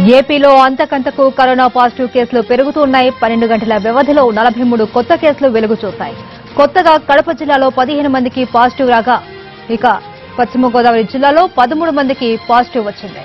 ఏపీలో అంతకంతకు corona positive కేసులు పెరుగుతున్నాయి పన్నెండు గంటల వ్యవధిలో నలభై మూడు కొత్త కేసులు వెలుగు చూశాయి కొత్తగా కడప జిల్లాలో పదిహేను మందికి పాజిటివ్ రాగా ఇక పశ్చిమ గోదావరి జిల్లాలో పదమూడు మందికి పాజిటివ్ వచ్చింది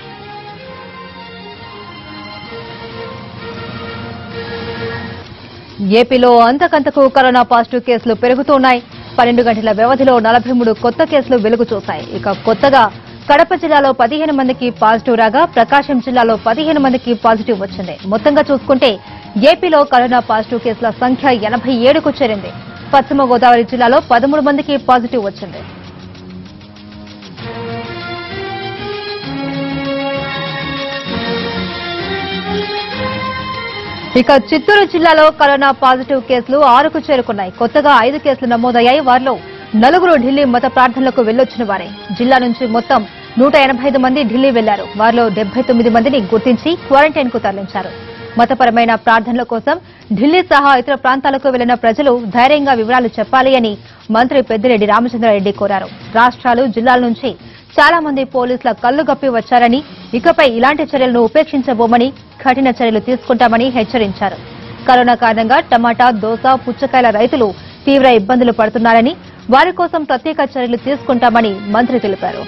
ఏపీలో అంతకంతకు కరోనా పాజిటివ్ కేసులు పెరుగుతున్నాయి పన్నెండు గంటల వ్యవధిలో నలభై మూడు కొత్త కేసులు వెలుగు చూశాయి ఇక కొత్తగా కడప జిల్లాలో పదిహేను మందికి పాజిటివ్ రాగా ప్రకాశం జిల్లాలో పదిహేను మందికి పాజిటివ్ వచ్చింది మొత్తంగా చూసుకుంటే ఏపీలో కరోనా పాజిటివ్ కేసుల సంఖ్య ఎనభై ఏడుకు చేరింది పశ్చిమ గోదావరి జిల్లాలో పదమూడు మందికి పాజిటివ్ వచ్చింది ఇక చిత్తూరు జిల్లాలో కరోనా పాజిటివ్ కేసులు ఆరుకు చేరుకున్నాయి కొత్తగా ఐదు కేసులు నమోదయ్యాయి వారిలో నలుగురు ఢిల్లీ మత ప్రార్థనలకు వెళ్లొచ్చిన వారే జిల్లా నుంచి మొత్తం నూట ఎనభై ఐదు మంది ఢిల్లీ వెళ్లారు వారిలో డెబ్బై తొమ్మిది మందిని గుర్తించి క్వారంటైన్ కు తరలించారు మతపరమైన ప్రార్థనల కోసం ఢిల్లీ సహా ఇతర ప్రాంతాలకు వెళ్లిన ప్రజలు ధైర్యంగా వివరాలు చెప్పాలి అని మంత్రి పెద్దిరెడ్డి రామచంద్రారెడ్డి కోరారు రాష్ట్రాలు జిల్లాల నుంచి చాలా మంది పోలీసుల కళ్లు గప్పి వచ్చారని ఇకపై ఇలాంటి చర్యలను ఉపేక్షించబోమని కఠిన చర్యలు తీసుకుంటామని హెచ్చరించారు కరోనా కారణంగా టమాటా దోస పుచ్చకాయల రైతులు తీవ్ర ఇబ్బందులు పడుతున్నారని వారి కోసం ప్రత్యేక చర్యలు తీసుకుంటామని మంత్రి తెలిపారు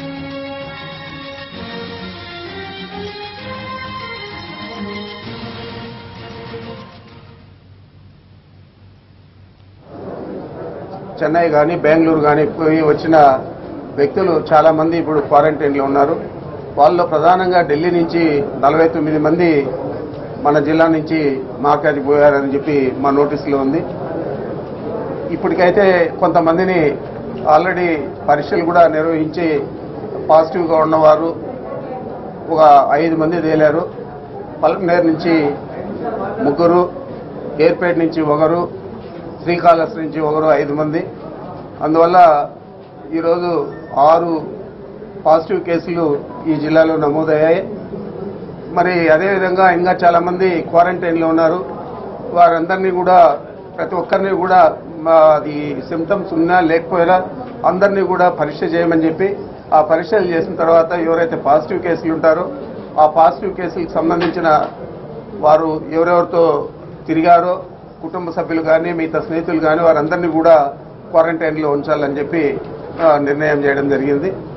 చెన్నై కానీ బెంగళూరు కానీ పోయి వచ్చిన వ్యక్తులు చాలా మంది ఇప్పుడు క్వారంటైన్లో ఉన్నారు వాళ్ళలో ప్రధానంగా ఢిల్లీ నుంచి నలభై తొమ్మిది మంది మన జిల్లా నుంచి మార్కాకి పోయారని చెప్పి మా నోటీసులో ఉంది ఇప్పటికైతే కొంతమందిని ఆల్రెడీ పరీక్షలు కూడా నిర్వహించి పాజిటివ్గా ఉన్నవారు ఒక ఐదు మంది తేలారు పల్కనేరు నుంచి ముగ్గురు ఏర్పేట నుంచి ఒకరు శ్రీకాళహస్తి నుంచి ఒకరు ఐదు మంది అందువల్ల ఈరోజు ఆరు పాజిటివ్ కేసులు ఈ జిల్లాలో నమోదయ్యాయి మరి అదేవిధంగా ఇంకా చాలా మంది క్వారంటైన్లో ఉన్నారు వారందరినీ కూడా ప్రతి ఒక్కరిని కూడా మా అది సిమ్టమ్స్ ఉన్నా లేకపోయినా అందరినీ కూడా పరీక్ష చేయమని చెప్పి ఆ పరీక్షలు చేసిన తర్వాత ఎవరైతే పాజిటివ్ కేసులు ఉంటారో ఆ పాజిటివ్ కేసులకు సంబంధించిన వారు ఎవరెవరితో తిరిగారో కుటుంబ సభ్యులు కానీ మిగతా స్నేహితులు కానీ వారందరినీ కూడా క్వారంటైన్లో ఉంచాలని చెప్పి ఆ, నిర్ణయం చేయడం జరిగింది